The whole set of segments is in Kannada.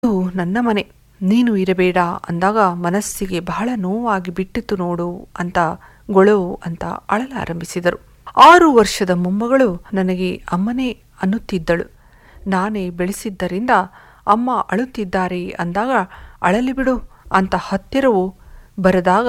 ಇದು ನನ್ನ ಮನೆ ನೀನು ಇರಬೇಡ ಅಂದಾಗ ಮನಸ್ಸಿಗೆ ಬಹಳ ನೋವಾಗಿ ಬಿಟ್ಟಿತು ನೋಡು ಅಂತ ಗೊಳವು ಅಂತ ಅಳಲಾರಂಭಿಸಿದರು ಆರು ವರ್ಷದ ಮೊಮ್ಮಗಳು ನನಗೆ ಅಮ್ಮನೇ ಅನ್ನುತ್ತಿದ್ದಳು ನಾನೇ ಬೆಳೆಸಿದ್ದರಿಂದ ಅಮ್ಮ ಅಳುತ್ತಿದ್ದಾರೆ ಅಂದಾಗ ಅಳಲಿ ಬಿಡು ಅಂತ ಹತ್ತಿರವು ಬರದಾಗ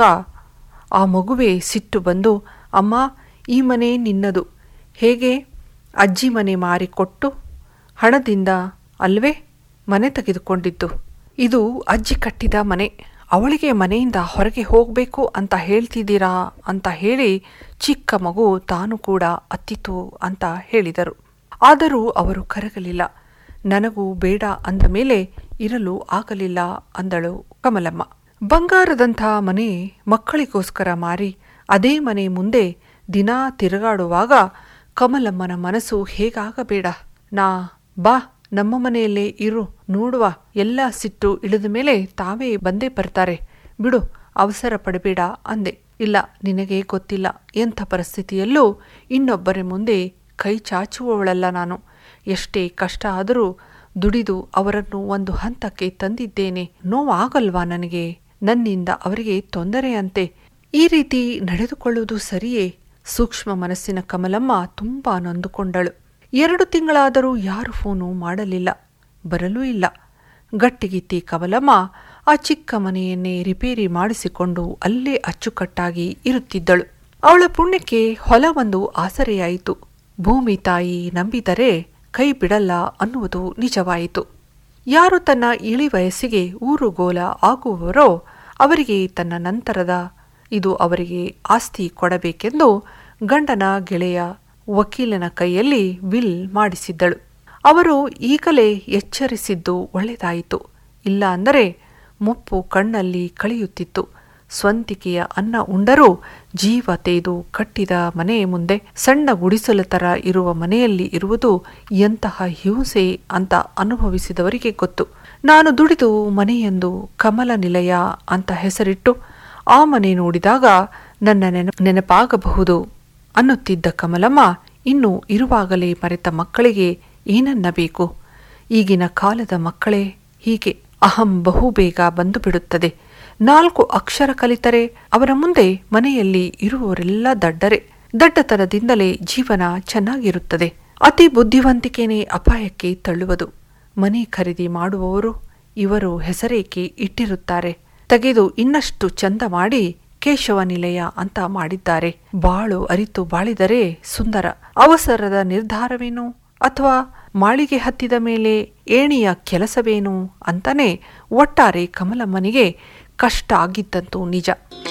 ಆ ಮಗುವೆ ಸಿಟ್ಟು ಬಂದು ಅಮ್ಮ ಈ ಮನೆ ನಿನ್ನದು ಹೇಗೆ ಅಜ್ಜಿ ಮನೆ ಮಾರಿಕೊಟ್ಟು ಹಣದಿಂದ ಅಲ್ವೇ ಮನೆ ತೆಗೆದುಕೊಂಡಿದ್ದು ಇದು ಅಜ್ಜಿ ಕಟ್ಟಿದ ಮನೆ ಅವಳಿಗೆ ಮನೆಯಿಂದ ಹೊರಗೆ ಹೋಗಬೇಕು ಅಂತ ಹೇಳ್ತಿದ್ದೀರಾ ಅಂತ ಹೇಳಿ ಚಿಕ್ಕ ಮಗು ತಾನು ಕೂಡ ಅತ್ತಿತು ಅಂತ ಹೇಳಿದರು ಆದರೂ ಅವರು ಕರಗಲಿಲ್ಲ ನನಗೂ ಬೇಡ ಅಂದ ಮೇಲೆ ಇರಲು ಆಗಲಿಲ್ಲ ಅಂದಳು ಕಮಲಮ್ಮ ಬಂಗಾರದಂಥ ಮನೆ ಮಕ್ಕಳಿಗೋಸ್ಕರ ಮಾರಿ ಅದೇ ಮನೆ ಮುಂದೆ ದಿನಾ ತಿರುಗಾಡುವಾಗ ಕಮಲಮ್ಮನ ಮನಸ್ಸು ಹೇಗಾಗಬೇಡ ನಾ ಬಾ ನಮ್ಮ ಮನೆಯಲ್ಲೇ ಇರು ನೋಡುವ ಎಲ್ಲ ಸಿಟ್ಟು ಇಳಿದ ಮೇಲೆ ತಾವೇ ಬಂದೇ ಬರ್ತಾರೆ ಬಿಡು ಅವಸರ ಪಡಬೇಡ ಅಂದೆ ಇಲ್ಲ ನಿನಗೆ ಗೊತ್ತಿಲ್ಲ ಎಂಥ ಪರಿಸ್ಥಿತಿಯಲ್ಲೂ ಇನ್ನೊಬ್ಬರ ಮುಂದೆ ಕೈ ಚಾಚುವವಳಲ್ಲ ನಾನು ಎಷ್ಟೇ ಕಷ್ಟ ಆದರೂ ದುಡಿದು ಅವರನ್ನು ಒಂದು ಹಂತಕ್ಕೆ ತಂದಿದ್ದೇನೆ ನೋವಾಗಲ್ವಾ ನನಗೆ ನನ್ನಿಂದ ಅವರಿಗೆ ತೊಂದರೆಯಂತೆ ಈ ರೀತಿ ನಡೆದುಕೊಳ್ಳುವುದು ಸರಿಯೇ ಸೂಕ್ಷ್ಮ ಮನಸ್ಸಿನ ಕಮಲಮ್ಮ ತುಂಬಾ ನೊಂದುಕೊಂಡಳು ಎರಡು ತಿಂಗಳಾದರೂ ಯಾರು ಫೋನು ಮಾಡಲಿಲ್ಲ ಬರಲೂ ಇಲ್ಲ ಗಟ್ಟಿಗಿತ್ತಿ ಕಮಲಮ್ಮ ಆ ಚಿಕ್ಕ ಮನೆಯನ್ನೇ ರಿಪೇರಿ ಮಾಡಿಸಿಕೊಂಡು ಅಲ್ಲೇ ಅಚ್ಚುಕಟ್ಟಾಗಿ ಇರುತ್ತಿದ್ದಳು ಅವಳ ಪುಣ್ಯಕ್ಕೆ ಹೊಲವೊಂದು ಆಸರೆಯಾಯಿತು ಭೂಮಿ ತಾಯಿ ನಂಬಿದರೆ ಕೈ ಬಿಡಲ್ಲ ಅನ್ನುವುದು ನಿಜವಾಯಿತು ಯಾರು ತನ್ನ ಇಳಿ ವಯಸ್ಸಿಗೆ ಊರುಗೋಲ ಆಗುವವರೋ ಅವರಿಗೆ ತನ್ನ ನಂತರದ ಇದು ಅವರಿಗೆ ಆಸ್ತಿ ಕೊಡಬೇಕೆಂದು ಗಂಡನ ಗೆಳೆಯ ವಕೀಲನ ಕೈಯಲ್ಲಿ ವಿಲ್ ಮಾಡಿಸಿದ್ದಳು ಅವರು ಈಗಲೇ ಎಚ್ಚರಿಸಿದ್ದು ಒಳ್ಳೆಯದಾಯಿತು ಇಲ್ಲ ಅಂದರೆ ಮುಪ್ಪು ಕಣ್ಣಲ್ಲಿ ಕಳೆಯುತ್ತಿತ್ತು ಸ್ವಂತಿಕೆಯ ಅನ್ನ ಉಂಡರೂ ಜೀವ ತೇದು ಕಟ್ಟಿದ ಮನೆ ಮುಂದೆ ಸಣ್ಣ ಗುಡಿಸಲ ತರ ಇರುವ ಮನೆಯಲ್ಲಿ ಇರುವುದು ಎಂತಹ ಹಿಂಸೆ ಅಂತ ಅನುಭವಿಸಿದವರಿಗೆ ಗೊತ್ತು ನಾನು ದುಡಿದು ಮನೆಯೆಂದು ಕಮಲ ನಿಲಯ ಅಂತ ಹೆಸರಿಟ್ಟು ಆ ಮನೆ ನೋಡಿದಾಗ ನನ್ನ ನೆನ ನೆನಪಾಗಬಹುದು ಅನ್ನುತ್ತಿದ್ದ ಕಮಲಮ್ಮ ಇನ್ನು ಇರುವಾಗಲೇ ಮರೆತ ಮಕ್ಕಳಿಗೆ ಏನನ್ನಬೇಕು ಈಗಿನ ಕಾಲದ ಮಕ್ಕಳೇ ಹೀಗೆ ಅಹಂ ಬಹುಬೇಗ ಬಂದು ಬಿಡುತ್ತದೆ ನಾಲ್ಕು ಅಕ್ಷರ ಕಲಿತರೆ ಅವರ ಮುಂದೆ ಮನೆಯಲ್ಲಿ ಇರುವವರೆಲ್ಲ ದಡ್ಡರೆ ದಡ್ಡತನದಿಂದಲೇ ಜೀವನ ಚೆನ್ನಾಗಿರುತ್ತದೆ ಅತಿ ಬುದ್ಧಿವಂತಿಕೆನೇ ಅಪಾಯಕ್ಕೆ ತಳ್ಳುವುದು ಮನೆ ಖರೀದಿ ಮಾಡುವವರು ಇವರು ಹೆಸರೇಕೆ ಇಟ್ಟಿರುತ್ತಾರೆ ತೆಗೆದು ಇನ್ನಷ್ಟು ಚಂದ ಮಾಡಿ ಕೇಶವ ನಿಲಯ ಅಂತ ಮಾಡಿದ್ದಾರೆ ಬಾಳು ಅರಿತು ಬಾಳಿದರೆ ಸುಂದರ ಅವಸರದ ನಿರ್ಧಾರವೇನು ಅಥವಾ ಮಾಳಿಗೆ ಹತ್ತಿದ ಮೇಲೆ ಏಣಿಯ ಕೆಲಸವೇನು ಅಂತಾನೆ ಒಟ್ಟಾರೆ ಕಮಲಮ್ಮನಿಗೆ ಕಷ್ಟ ಆಗಿದ್ದಂತೂ ನಿಜ